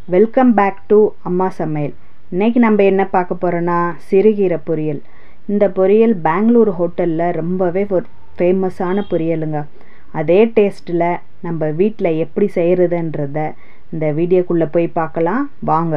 welcome back to அம்மா சமையல் இன்னைக்கு நம்ம என்ன பார்க்க போகிறோன்னா சிறுகீரை பொரியல் இந்த பொரியல் பெங்களூர் ஹோட்டலில் ரொம்பவே ஒரு ஃபேமஸான பொரியலுங்க அதே டேஸ்ட்டில் நம்ம வீட்டில் எப்படி செய்கிறதுன்றத இந்த வீடியோக்குள்ளே போய் பார்க்கலாம் வாங்க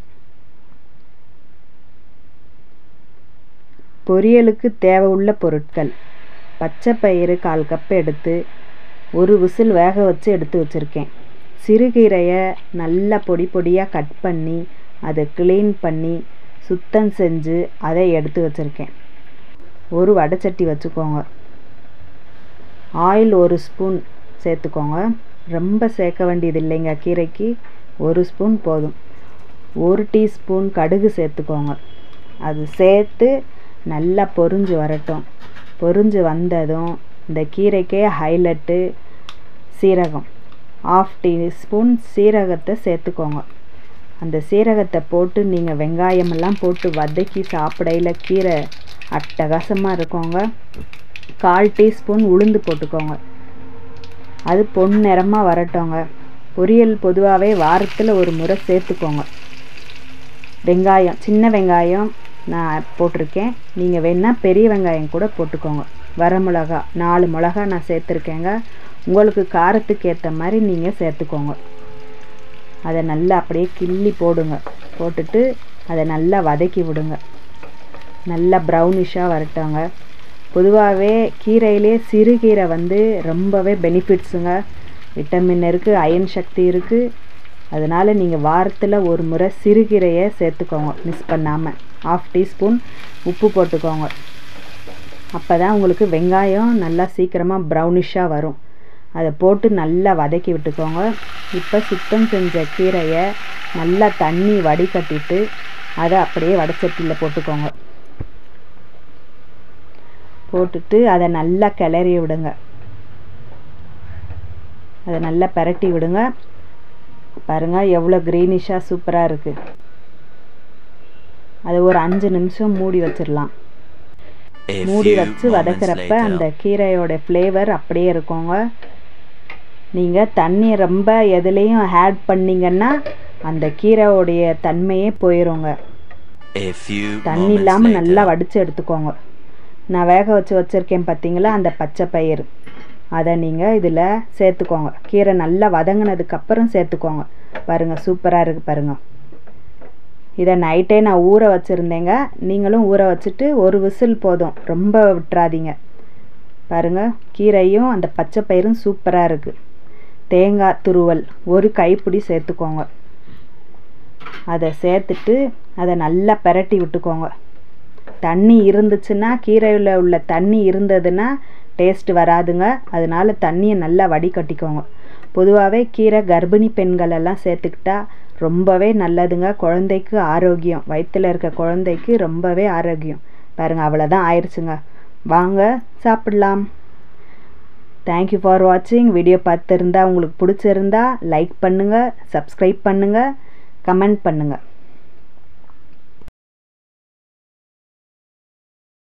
பொரியலுக்கு தேவை உள்ள பொருட்கள் பச்சை பயிறு கால் கப் எடுத்து ஒரு விசில் வேக வச்சு எடுத்து வச்சுருக்கேன் சிறுகீரையை நல்லா பொடி பொடியாக கட் பண்ணி அதை க்ளீன் பண்ணி சுத்தம் செஞ்சு அதை எடுத்து வச்சுருக்கேன் ஒரு வடைச்சட்டி வச்சுக்கோங்க ஆயில் ஒரு ஸ்பூன் சேர்த்துக்கோங்க ரொம்ப சேர்க்க வேண்டியது இல்லைங்க கீரைக்கு ஒரு ஸ்பூன் போதும் ஒரு டீஸ்பூன் கடுகு சேர்த்துக்கோங்க அது சேர்த்து நல்லா பொரிஞ்சு வரட்டும் பொரிஞ்சு வந்ததும் இந்த கீரைக்கே ஹைலைட்டு சீரகம் ஆஃப் டீஸ்பூன் சீரகத்தை சேர்த்துக்கோங்க அந்த சீரகத்தை போட்டு நீங்கள் வெங்காயமெல்லாம் போட்டு வதக்கி சாப்பிடையில் கீரை அட்டகாசமாக இருக்குங்க கால் டீஸ்பூன் உளுந்து போட்டுக்கோங்க அது பொன் நிறமாக வரட்டோங்க பொரியல் பொதுவாகவே வாரத்தில் ஒரு முறை சேர்த்துக்கோங்க வெங்காயம் சின்ன வெங்காயம் நான் போட்டிருக்கேன் நீங்கள் வேணால் பெரிய வெங்காயம் கூட போட்டுக்கோங்க வர மிளகா நாலு மிளகா நான் சேர்த்துருக்கேங்க உங்களுக்கு காரத்துக்கு ஏற்ற மாதிரி நீங்கள் சேர்த்துக்கோங்க அதை நல்லா அப்படியே கிள்ளி போடுங்க போட்டுட்டு அதை நல்லா வதக்கி விடுங்க நல்லா ப்ரௌனிஷாக வரட்டோங்க பொதுவாகவே கீரையிலே சிறுகீரை வந்து ரொம்பவே பெனிஃபிட்ஸுங்க விட்டமின் இருக்குது அயன் சக்தி இருக்குது அதனால் நீங்கள் வாரத்தில் ஒரு முறை சிறுகீரையை சேர்த்துக்கோங்க மிஸ் பண்ணாமல் ஆஃப் டீஸ்பூன் உப்பு போட்டுக்கோங்க அப்போ தான் உங்களுக்கு வெங்காயம் நல்லா சீக்கிரமாக ப்ரௌனிஷாக வரும் அதை போட்டு நல்லா வதக்கி விட்டுக்கோங்க இப்போ சுத்தம் செஞ்ச கீரையை நல்லா தண்ணி வடிகட்டிட்டு அதை அப்படியே வடச்சட்டியில் போட்டுக்கோங்க போட்டுட்டு அதை நல்லா கிளறி விடுங்க அதை நல்லா பரட்டி விடுங்க பாருங்கள் எவ்வளோ க்ரீனிஷாக சூப்பராக இருக்குது அதை ஒரு அஞ்சு நிமிஷம் மூடி வச்சிடலாம் மூடி வச்சு வதக்கிறப்ப அந்த கீரையோட ஃப்ளேவர் அப்படியே இருக்குங்க நீங்கள் தண்ணி ரொம்ப எதுலேயும் ஆட் பண்ணிங்கன்னா அந்த கீரையோடைய தன்மையே போயிடுங்க தண்ணி இல்லாமல் நல்லா வடித்து எடுத்துக்கோங்க நான் வேக வச்சு வச்சுருக்கேன் பார்த்தீங்களா அந்த பச்சை பயிர் அதை நீங்கள் இதில் சேர்த்துக்கோங்க கீரை நல்லா வதங்கினதுக்கப்புறம் சேர்த்துக்கோங்க பாருங்கள் சூப்பராக இருக்குது பாருங்கள் இதை நைட்டே நான் ஊற வச்சுருந்தேங்க நீங்களும் ஊற வச்சுட்டு ஒரு விசில் போதும் ரொம்ப விட்டுறாதீங்க பாருங்கள் கீரையும் அந்த பச்சை பயிரும் சூப்பராக இருக்குது தேங்காய் துருவல் ஒரு கைப்பிடி சேர்த்துக்கோங்க அதை சேர்த்துட்டு அதை நல்லா பெரட்டி விட்டுக்கோங்க தண்ணி இருந்துச்சுன்னா கீரையில் உள்ள தண்ணி இருந்ததுன்னா டேஸ்ட் வராதுங்க அதனால தண்ணியை நல்லா வடிகட்டிக்கோங்க பொதுவாகவே கீரை கர்ப்பிணி பெண்கள் எல்லாம் சேர்த்துக்கிட்டா ரொம்பவே நல்லதுங்க குழந்தைக்கு ஆரோக்கியம் வயிற்றில் இருக்க குழந்தைக்கு ரொம்பவே ஆரோக்கியம் பாருங்கள் அவ்வளோதான் ஆயிடுச்சுங்க வாங்க சாப்பிடலாம் தேங்க்யூ ஃபார் வாட்சிங் வீடியோ பார்த்துருந்தா உங்களுக்கு பிடிச்சிருந்தா லைக் பண்ணுங்கள் சப்ஸ்கிரைப் பண்ணுங்கள் கமெண்ட் பண்ணுங்கள்